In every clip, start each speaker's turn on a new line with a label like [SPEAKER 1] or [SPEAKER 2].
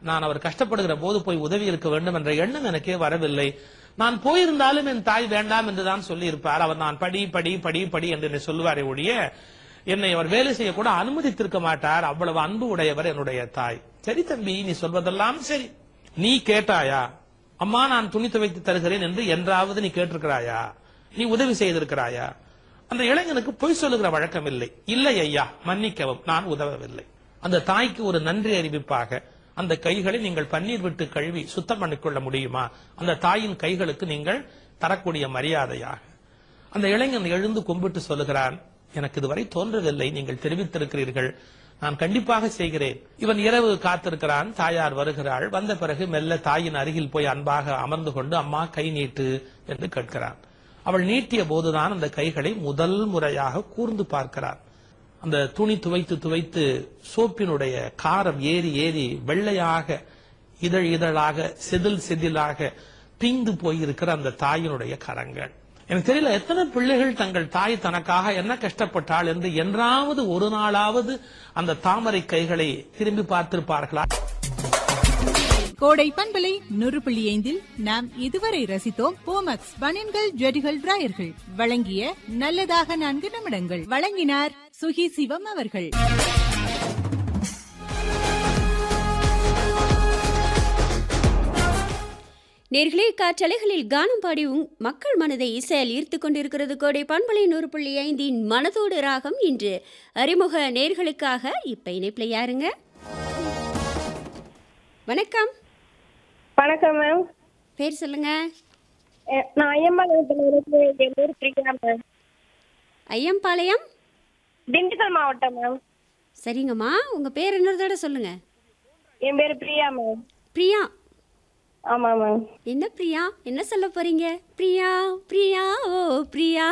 [SPEAKER 1] நான் அவர் கஷ்டப்படுகிற போது போய் உதவி இருக்க வேண்டும் என்ற எண்ணம் எனக்கே வரவில்லை நான் போயிருந்தாலும் என் தாய் வேண்டாம் என்றுதான் சொல்லி இருப்பார் அவர் நான் படி படி படி படி என்று என்னை சொல்லுவாரே ஒழிய என்னை அவர் வேலை செய்ய கூட அனுமதித்திருக்க மாட்டார் அவ்வளவு அன்பு உடையவர் என்னுடைய தாய் சரி தம்பி நீ சொல்வதெல்லாம் சரி நீ கேட்டாயா அம்மா நான் துணி துவைத்து தருகிறேன் என்று என்றாவது நீ கேட்டிருக்கிறாயா நீ உதவி செய்திருக்கிறாயா அந்த இளைஞனுக்கு பொய் சொல்லுகிற வழக்கம் இல்லை இல்லை ஐயா மன்னிக்கவும் நான் உதவவில்லை அந்த தாய்க்கு ஒரு நன்றி அறிவிப்பாக அந்த கைகளை நீங்கள் பன்னீர் விட்டு கழுவி சுத்தம் பண்ணிக்கொள்ள முடியுமா அந்த தாயின் கைகளுக்கு நீங்கள் தரக்கூடிய மரியாதையாக அந்த இளைஞன் எழுந்து கும்பிட்டு சொல்லுகிறான் எனக்கு இதுவரை தோன்றவில்லை நீங்கள் தெரிவித்திருக்கிறீர்கள் நான் கண்டிப்பாக செய்கிறேன் இவன் இரவு காத்திருக்கிறான் தாயார் வருகிறாள் வந்த பிறகு மெல்ல தாயின் அருகில் போய் அன்பாக அமர்ந்து கொண்டு அம்மா கை நீட்டு என்று கேட்கிறான் அவள் நீட்டிய போதுதான் அந்த கைகளை முதல் முறையாக கூர்ந்து பார்க்கிறான் அந்த துணி துவைத்து துவைத்து சோப்பினுடைய காரம் ஏறி ஏறி வெள்ளையாக இதழ் இதழாக செதில் செதிலாக பிந்து போயிருக்கிற அந்த தாயினுடைய கரங்கள் எனக்கு தெரியல எத்தனை பிள்ளைகள் தங்கள் தாய் தனக்காக என்ன கஷ்டப்பட்டாள் என்று என்றாவது ஒரு நாளாவது அந்த தாமரை கைகளை திரும்பி பார்த்திருப்பார்களா
[SPEAKER 2] கோடை பண்பலை நூறு புள்ளி ஐந்தில் நாம் இதுவரை ரசித்தோம் போமக்ஸ் பனியன்கள் ஜெடிகள் டிராயர்கள் வழங்கிய நல்லதாக நான்கு நிமிடங்கள் வழங்கினார் சுகி சிவம் அவர்கள்
[SPEAKER 3] நேர்களே காற்றலைகளில் கானம் பாடி உங்- மக்கள் மனதை இசையால் ஈர்த்து கொண்டிருக்கிறது கோடை பண்பலை நூறு புள்ளி ஐந்தின் மனதோடு ராகம் இன்று அறிமுக நேர்களுக்காக இப்ப இணைப்பில் யாருங்க வணக்கம்
[SPEAKER 4] வணக்கம் மேம்
[SPEAKER 3] பேர் சொல்லுங்க
[SPEAKER 4] எ- நான் ஐயம்பாளையத்துல இருந்து என் பேர் பிரியா மேம்
[SPEAKER 3] ஐயம்பாளையம்
[SPEAKER 4] திண்டுக்கல் மாவட்டம் மேம்
[SPEAKER 3] சரிங்கம்மா உங்க பேர் இன்னொரு தடவை சொல்லுங்க
[SPEAKER 4] என் பேர் பிரியா மேம்
[SPEAKER 3] பிரியா
[SPEAKER 4] ஆமா மேம்
[SPEAKER 3] என்ன பிரியா என்ன சொல்ல போறீங்க பிரியா பிரியா ஓ பிரியா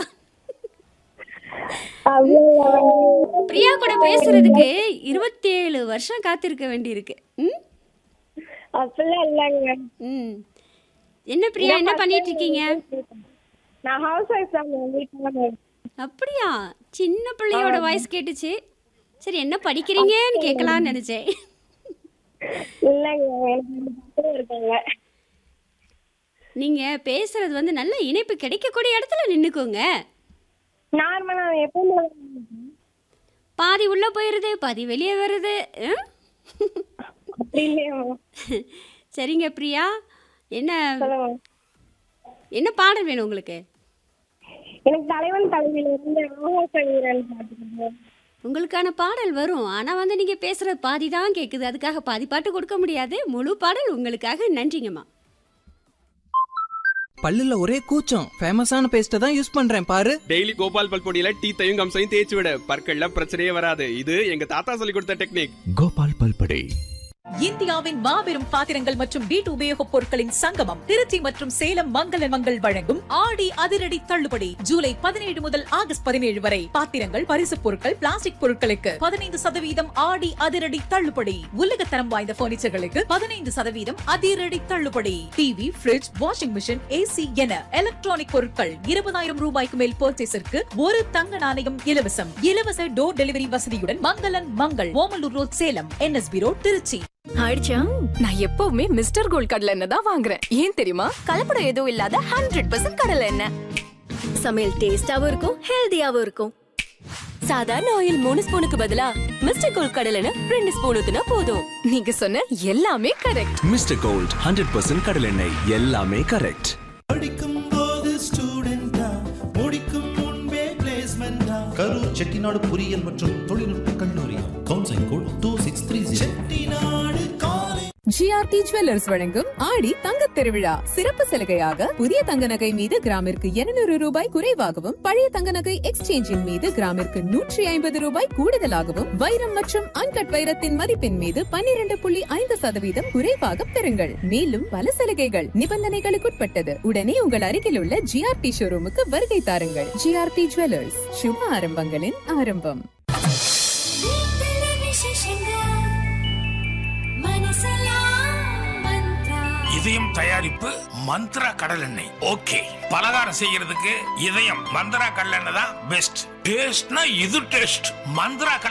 [SPEAKER 3] பிரியா கூட பேசுறதுக்கு இருபத்தேழு வருஷம் காத்திருக்க வேண்டியிருக்கு ம்
[SPEAKER 4] அப்படிலாம் இல்லைங்க மேம்
[SPEAKER 3] ம் என்ன பிரியா என்ன பண்ணிட்டு இருக்கீங்க
[SPEAKER 4] நான் ஹவுஸ் ஒய்ஃப் தான் மேம் வீட்டில் மேம்
[SPEAKER 3] அப்படியா சின்ன பிள்ளையோட வாய்ஸ் கேட்டுச்சு சரி என்ன படிக்கிறீங்கன்னு கேட்கலாம்னு நினைச்சேன்
[SPEAKER 4] இல்லைங்க மேம் எனக்கு ரெண்டு பசங்க இருக்காங்க
[SPEAKER 3] நீங்க பேசுறது வந்து நல்ல இணைப்பு கிடைக்கக்கூடிய இடத்துல நின்னுக்கோங்க
[SPEAKER 4] நார்மலாக எப்பவும்
[SPEAKER 3] பாதி உள்ள போயிருது பாதி வெளியே வருது ம்?
[SPEAKER 4] அப்படி இல்லையா மேம்
[SPEAKER 3] சரிங்க பிரியா என்ன
[SPEAKER 4] சொல்லுங்க மேம்.
[SPEAKER 3] என்ன பாடல் வேணும் உங்களுக்கு
[SPEAKER 4] எனக்கு தலைவன் தலைவியில இருந்து ஆகாச வீரன் பார்த்துருக்கேன்
[SPEAKER 3] உங்களுக்கான பாடல் வரும் ஆனா வந்து நீங்க பேசுறது பாதி தான் கேக்குது அதுக்காக பாதி பாட்டு கொடுக்க முடியாது முழு பாடல் உங்களுக்காக நன்றிங்கம்மா
[SPEAKER 5] பல்லுல ஒரே கூச்சம் ஃபேமஸான பேஸ்ட்டை தான் யூஸ் பண்றேன் பாரு
[SPEAKER 6] டெய்லி கோபால் பல் பொடியில டீத்தையும் கம்சையும் தேய்ச்சி விட பற்கள்ல பிரச்சனையே வராது இது எங்க தாத்தா சொல்லி கொடுத்த டெக்னிக்
[SPEAKER 7] கோபால் பல்படை
[SPEAKER 8] இந்தியாவின் மாபெரும் பாத்திரங்கள் மற்றும் வீட்டு உபயோகப் பொருட்களின் சங்கமம் திருச்சி மற்றும் சேலம் மங்கள மங்கள் வழங்கும் ஆடி அதிரடி தள்ளுபடி ஜூலை பதினேழு முதல் ஆகஸ்ட் பதினேழு வரை பாத்திரங்கள் பரிசுப் பொருட்கள் பிளாஸ்டிக் பொருட்களுக்கு பதினைந்து சதவீதம் ஆடி அதிரடி தள்ளுபடி உலகத்தரம் வாய்ந்த பர்னிச்சர்களுக்கு பதினைந்து சதவீதம் அதிரடி தள்ளுபடி TV fridge washing machine AC என எலக்ட்ரானிக் பொருட்கள் இருபதாயிரம் ரூபாய்க்கு மேல் பர்ச்சேஸிற்கு ஒரு தங்க நாணயம் இலவசம் இலவச டோர் டெலிவரி வசதியுடன் மங்களன் மங்கள் Omalur road Salem NSB road Trichy
[SPEAKER 9] ஆயிடுச்சா நான் எப்பவுமே மிஸ்டர் கோல்ட் கடலை எண்ணெய் தான் வாங்குறேன் ஏன் தெரியுமா கலப்படம் எதுவும் இல்லாத ஹண்ட்ரட் பர்சன்ட் கடலை எண்ணெய் சமையல் டேஸ்டாவும் இருக்கும் ஹெல்தியாவும் இருக்கும் சாதாரண ஆயில் மூணு ஸ்பூனுக்கு பதிலா மிஸ்டர் கோல்ட் கடலை எண்ணெய் ரெண்டு ஸ்பூன் ஊத்துனா போதும் நீங்க சொன்ன எல்லாமே correct
[SPEAKER 7] mister gold hundred percent கடலெண்ணெய் எல்லாமே கரெக்ட்
[SPEAKER 10] படிக்கும் போது ஸ்டூடெண்டா முடிக்கும் முன்பே பிளேஸ்மெண்டா கரூர் செட்டிநாடு பொறியியல் மற்றும் தொழில்நுட்ப கல்லூரி counselling code two six three Chettinad college
[SPEAKER 9] GRT jewellers வழங்கும் ஆடி தங்க திருவிழா சிறப்பு சலுகையாக புதிய தங்க நகை மீது கிராமிற்கு 200 ரூபாய் குறைவாகவும் பழைய தங்க நகை எக்ஸ்சேஞ்சின் மீது கிராமிற்கு நூற்றி ஐம்பது ரூபாய் கூடுதலாகவும் வைரம் மற்றும் அன்கட் வைரத்தின் மதிப்பின் மீது 12.5% புள்ளி ஐந்து சதவீதம் குறைவாக பெறுங்கள் மேலும் பல சலுகைகள் நிபந்தனைகளுக்குட்பட்டது உடனே உங்கள் அருகில் உள்ள ஜிஆர்டி ஷோரூமுக்கு வருகை தாருங்கள் ஜிஆர்டி ஜுவல்லர்ஸ் சுப ஆரம்பங்களின் ஆரம்பம்
[SPEAKER 11] இதயம் தயாரிப்பு மந்த்ரா கடல் எண்ணெய் ஓகே பலகாரம் செய்யறதுக்கு இதயம் மந்த்ரா கடல் எண்ணெய் தான் பெஸ்ட் டேஸ்ட்னா இது டேஸ்ட் மந்த்ரா கடல்